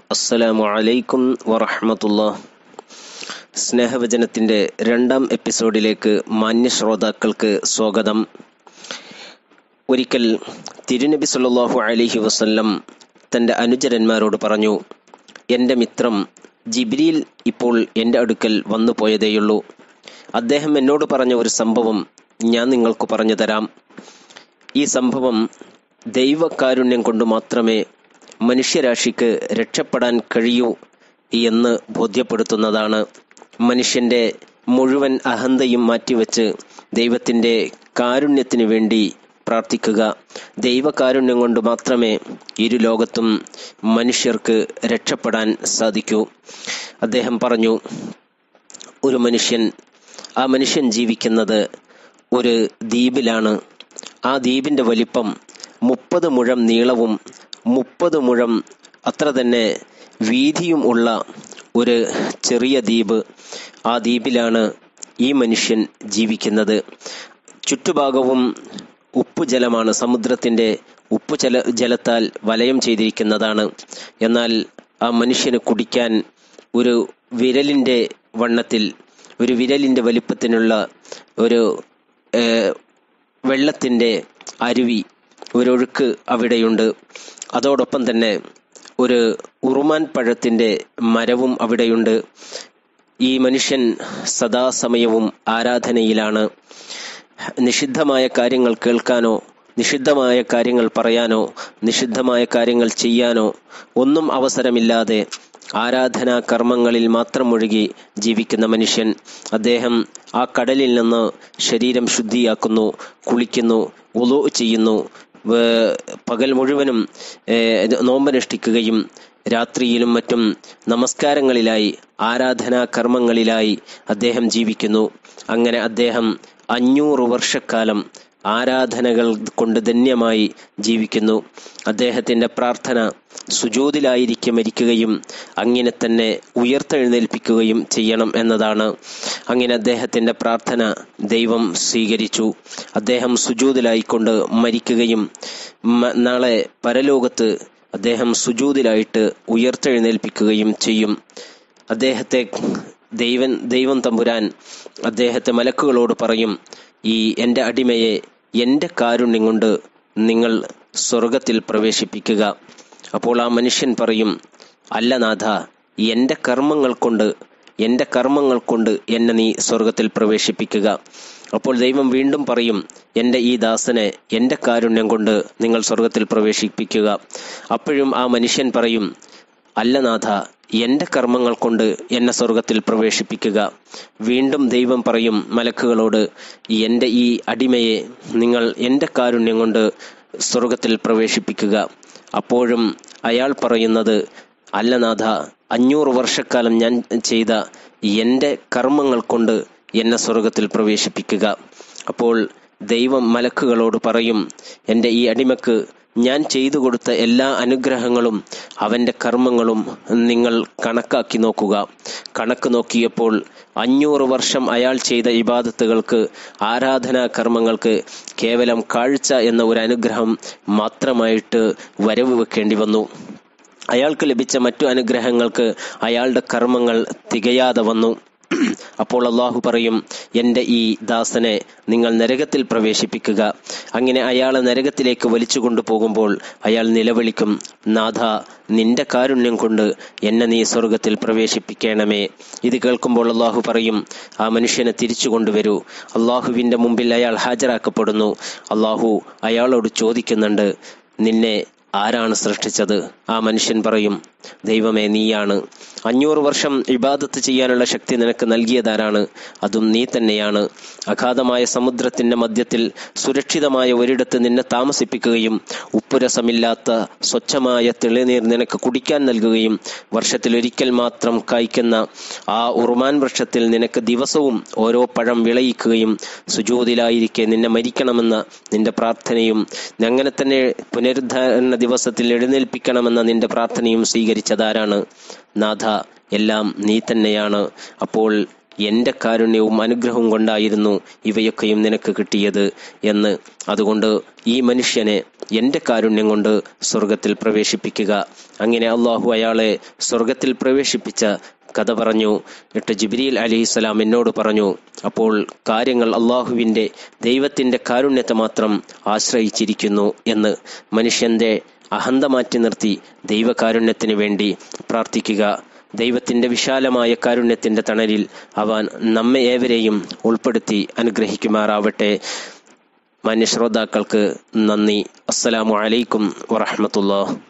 അസ്സലാമു അലൈക്കും വറഹമത്തുള്ള സ്നേഹവചനത്തിൻ്റെ രണ്ടാം എപ്പിസോഡിലേക്ക് മാന്യ ശ്രോതാക്കൾക്ക് സ്വാഗതം ഒരിക്കൽ തിരുനബി സല്ലല്ലാഹു അലൈഹി വസല്ലം തൻ്റെ അനുചരന്മാരോട് പറഞ്ഞു എൻ്റെ മിത്രം ജിബ്രീൽ ഇപ്പോൾ എൻ്റെ അടുക്കൽ വന്നു പോയതേയുള്ളൂ അദ്ദേഹം എന്നോട് പറഞ്ഞ ഒരു സംഭവം ഞാൻ നിങ്ങൾക്ക് പറഞ്ഞു തരാം ഈ സംഭവം ദൈവകാരുണ്യം കൊണ്ട് മാത്രമേ മനുഷ്യരാശിക്ക് രക്ഷപ്പെടാൻ കഴിയൂ എന്ന് ബോധ്യപ്പെടുത്തുന്നതാണ് മനുഷ്യന്റെ മുഴുവൻ അഹന്തയും മാറ്റിവെച്ച് ദൈവത്തിൻ്റെ കാരുണ്യത്തിന് വേണ്ടി പ്രാർത്ഥിക്കുക ദൈവകാരുണ്യം കൊണ്ട് മാത്രമേ ഇരു ലോകത്തും മനുഷ്യർക്ക് രക്ഷപ്പെടാൻ സാധിക്കൂ അദ്ദേഹം പറഞ്ഞു ഒരു മനുഷ്യൻ ആ മനുഷ്യൻ ജീവിക്കുന്നത് ഒരു ദ്വീപിലാണ് ആ ദ്വീപിന്റെ വലിപ്പം മുപ്പത് മുഴം നീളവും മുപ്പത് മുഴം അത്ര തന്നെ വീതിയും ഉള്ള ഒരു ചെറിയ ദ്വീപ് ആ ദ്വീപിലാണ് ഈ മനുഷ്യൻ ജീവിക്കുന്നത് ചുറ്റുഭാഗവും ഉപ്പുജലമാണ് സമുദ്രത്തിന്റെ ഉപ്പു ജല ജലത്താൽ വലയം ചെയ്തിരിക്കുന്നതാണ് എന്നാൽ ആ മനുഷ്യന് കുടിക്കാൻ ഒരു വിരലിന്റെ വണ്ണത്തിൽ ഒരു വിരലിന്റെ വലിപ്പത്തിനുള്ള ഒരു വെള്ളത്തിന്റെ അരുവി ഒരൊഴുക്ക് അവിടെയുണ്ട് അതോടൊപ്പം തന്നെ ഒരു ഉറുമാൻ പഴത്തിന്റെ മരവും അവിടെയുണ്ട് ഈ മനുഷ്യൻ സദാസമയവും ആരാധനയിലാണ് നിഷിദ്ധമായ കാര്യങ്ങൾ കേൾക്കാനോ നിഷിദ്ധമായ കാര്യങ്ങൾ പറയാനോ നിഷിദ്ധമായ കാര്യങ്ങൾ ചെയ്യാനോ ഒന്നും അവസരമില്ലാതെ ആരാധനാ കർമ്മങ്ങളിൽ മാത്രം മുഴുകി ജീവിക്കുന്ന മനുഷ്യൻ അദ്ദേഹം ആ കടലിൽ നിന്ന് ശരീരം ശുദ്ധിയാക്കുന്നു കുളിക്കുന്നു ഉലു ചെയ്യുന്നു പകൽ മുഴുവനും നോമ്പനുഷ്ഠിക്കുകയും രാത്രിയിലും മറ്റും നമസ്കാരങ്ങളിലായി ആരാധനാ കർമ്മങ്ങളിലായി അദ്ദേഹം ജീവിക്കുന്നു അങ്ങനെ അദ്ദേഹം അഞ്ഞൂറ് വർഷക്കാലം ആരാധനകൾ കൊണ്ട് ധന്യമായി ജീവിക്കുന്നു അദ്ദേഹത്തിന്റെ പ്രാർത്ഥന സുജൂതിലായിരിക്കെ മരിക്കുകയും അങ്ങനെ തന്നെ ഉയർത്തെഴുന്നേൽപ്പിക്കുകയും ചെയ്യണം എന്നതാണ് അങ്ങനെ അദ്ദേഹത്തിന്റെ പ്രാർത്ഥന ദൈവം സ്വീകരിച്ചു അദ്ദേഹം സുജൂതിലായിക്കൊണ്ട് മരിക്കുകയും നാളെ പരലോകത്ത് അദ്ദേഹം സുജൂതിലായിട്ട് ഉയർത്തെഴുന്നേൽപ്പിക്കുകയും ചെയ്യും അദ്ദേഹത്തെ ദൈവൻ ദൈവം തമ്പുരാൻ അദ്ദേഹത്തെ മലക്കുകളോട് പറയും ഈ എൻ്റെ അടിമയെ എൻ്റെ കാരുണ്യം കൊണ്ട് നിങ്ങൾ സ്വർഗത്തിൽ പ്രവേശിപ്പിക്കുക അപ്പോൾ ആ മനുഷ്യൻ പറയും അല്ല നാഥ എൻ്റെ കർമ്മങ്ങൾ കൊണ്ട് എൻ്റെ കർമ്മങ്ങൾ കൊണ്ട് എന്നെ നീ സ്വർഗത്തിൽ പ്രവേശിപ്പിക്കുക അപ്പോൾ ദൈവം വീണ്ടും പറയും എൻ്റെ ഈ ദാസനെ എൻ്റെ കാരുണ്യം കൊണ്ട് നിങ്ങൾ സ്വർഗത്തിൽ പ്രവേശിപ്പിക്കുക അപ്പോഴും ആ മനുഷ്യൻ പറയും അല്ല നാഥ എൻ്റെ കർമ്മങ്ങൾ കൊണ്ട് എന്നെ സ്വർഗത്തിൽ പ്രവേശിപ്പിക്കുക വീണ്ടും ദൈവം പറയും മലക്കുകളോട് എൻ്റെ ഈ അടിമയെ നിങ്ങൾ എൻ്റെ കാരുണ്യം കൊണ്ട് സ്വർഗത്തിൽ പ്രവേശിപ്പിക്കുക അപ്പോഴും അയാൾ പറയുന്നത് അല്ല നാഥ അഞ്ഞൂറ് വർഷക്കാലം ഞാൻ ചെയ്ത എൻ്റെ കർമ്മങ്ങൾ കൊണ്ട് എന്നെ സ്വർഗത്തിൽ പ്രവേശിപ്പിക്കുക അപ്പോൾ ദൈവം മലക്കുകളോട് പറയും എൻ്റെ ഈ അടിമക്ക് ഞാൻ ചെയ്തു കൊടുത്ത എല്ലാ അനുഗ്രഹങ്ങളും അവന്റെ കർമ്മങ്ങളും നിങ്ങൾ കണക്കാക്കി നോക്കുക കണക്ക് നോക്കിയപ്പോൾ അഞ്ഞൂറ് വർഷം അയാൾ ചെയ്ത ഇബാദത്തുകൾക്ക് ആരാധനാ കർമ്മങ്ങൾക്ക് കേവലം കാഴ്ച എന്ന ഒരു അനുഗ്രഹം മാത്രമായിട്ട് വരവ് വെക്കേണ്ടി വന്നു അയാൾക്ക് ലഭിച്ച മറ്റു അനുഗ്രഹങ്ങൾക്ക് അയാളുടെ കർമ്മങ്ങൾ തികയാതെ വന്നു അപ്പോൾ അള്ളാഹു പറയും എൻ്റെ ഈ ദാസനെ നിങ്ങൾ നരകത്തിൽ പ്രവേശിപ്പിക്കുക അങ്ങനെ അയാളെ നരകത്തിലേക്ക് വലിച്ചു കൊണ്ടുപോകുമ്പോൾ അയാൾ നിലവിളിക്കും നാഥ നിന്റെ കാരുണ്യം കൊണ്ട് എന്നെ നീ സ്വർഗത്തിൽ പ്രവേശിപ്പിക്കണമേ ഇത് കേൾക്കുമ്പോൾ അള്ളാഹു പറയും ആ മനുഷ്യനെ തിരിച്ചു കൊണ്ടുവരൂ അള്ളാഹുവിൻ്റെ മുമ്പിൽ അയാൾ ഹാജരാക്കപ്പെടുന്നു അള്ളാഹു അയാളോട് ചോദിക്കുന്നുണ്ട് നിന്നെ ആരാണ് സൃഷ്ടിച്ചത് ആ മനുഷ്യൻ പറയും ദൈവമേ നീയാണ് അഞ്ഞൂറ് വർഷം ഇബാദത്ത് ചെയ്യാനുള്ള ശക്തി നിനക്ക് നൽകിയതാരാണ് അതും നീ തന്നെയാണ് അഗാധമായ സമുദ്രത്തിന്റെ മധ്യത്തിൽ സുരക്ഷിതമായ ഒരിടത്ത് നിന്നെ താമസിപ്പിക്കുകയും ഉപ്പുരസമില്ലാത്ത സ്വച്ഛമായ തെളിനീർ നിനക്ക് കുടിക്കാൻ നൽകുകയും വർഷത്തിൽ ഒരിക്കൽ മാത്രം കായ്ക്കുന്ന ആ ഉറുമാൻ വൃക്ഷത്തിൽ നിനക്ക് ദിവസവും ഓരോ പഴം വിളയിക്കുകയും സുജൂതിലായിരിക്കെ നിന്നെ മരിക്കണമെന്ന നിന്റെ പ്രാർത്ഥനയും അങ്ങനെ തന്നെ പുനരുദ്ധാരണ ദിവസത്തിൽ എഴുന്നേൽപ്പിക്കണമെന്ന നിന്റെ പ്രാർത്ഥനയും സ്വീകരിച്ചതാരാണ് നാഥ എല്ലാം നീ തന്നെയാണ് അപ്പോൾ എൻ്റെ കാരുണ്യവും അനുഗ്രഹവും കൊണ്ടായിരുന്നു ഇവയൊക്കെയും നിനക്ക് കിട്ടിയത് എന്ന് അതുകൊണ്ട് ഈ മനുഷ്യനെ എൻ്റെ കാരുണ്യം കൊണ്ട് സ്വർഗത്തിൽ പ്രവേശിപ്പിക്കുക അങ്ങനെ അള്ളാഹു അയാളെ സ്വർഗത്തിൽ പ്രവേശിപ്പിച്ച കഥ പറഞ്ഞു എന്നിട്ട് ജിബ്രീൽ അലിഹിസ്സലാം എന്നോട് പറഞ്ഞു അപ്പോൾ കാര്യങ്ങൾ അള്ളാഹുവിൻ്റെ ദൈവത്തിൻ്റെ കാരുണ്യത്തെ മാത്രം ആശ്രയിച്ചിരിക്കുന്നു എന്ന് മനുഷ്യന്റെ അഹന്ത മാറ്റി നിർത്തി ദൈവകാരുണ്യത്തിന് വേണ്ടി പ്രാർത്ഥിക്കുക ദൈവത്തിന്റെ വിശാലമായ കാരുണ്യത്തിന്റെ തണലിൽ അവൻ നമ്മെ ഏവരെയും ഉൾപ്പെടുത്തി അനുഗ്രഹിക്കുമാറാവട്ടെ മാന്യ ശ്രോതാക്കൾക്ക് നന്ദി അസ്സലാമു അലൈക്കും വറഹമത്തുള്ള